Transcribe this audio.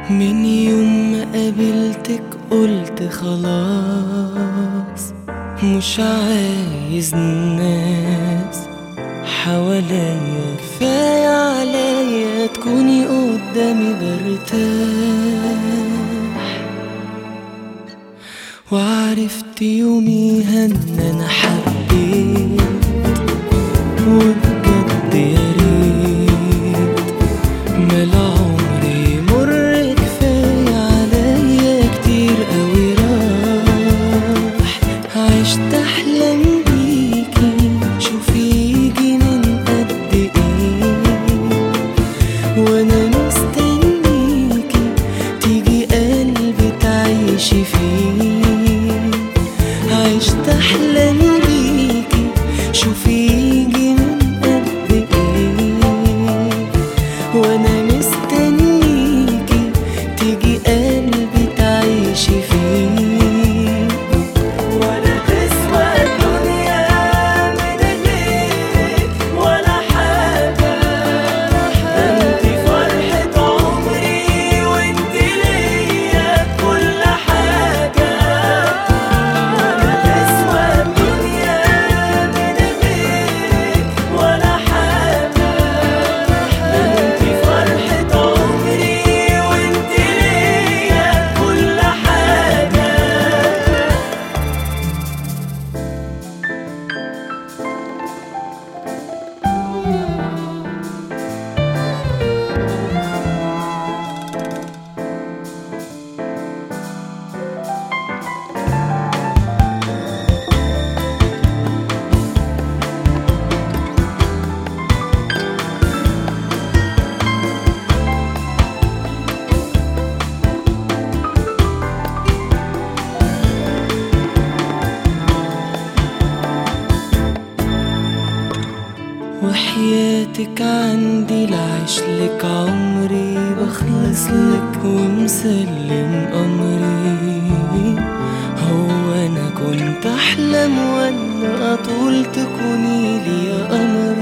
من يوم ما قابلتك قلت خلاص مش عايز ناس حواليا كفاية عليا تكوني قدامي برتاح وعرفت يوميها ان انا حبيت وبجد يا ريت مال عمري مر كفاية عليا كتير قوي راح عشت احلام بيكي شوفي يجي من قد ايه وانا مستنيكي تيجي قلبي تعيشي فيه عشت احلام بيكي شوفي يجي من قد ايه وانا مستنيكي تيجي قلبي تعيشي فيه ولا تسوى الدنيا من غيرك ولا حاجة انت فرحة عمري وانت ليا كل حاجة ولا تسوى الدنيا من غيرك ولا حاجة انت فرحة عمري وانت ليا كل حاجة وحياتك عندي لعشلك عمري بخلص لك ومسلم أمري هو أنا كنت أحلم ولا أطول تكوني لي يا قمري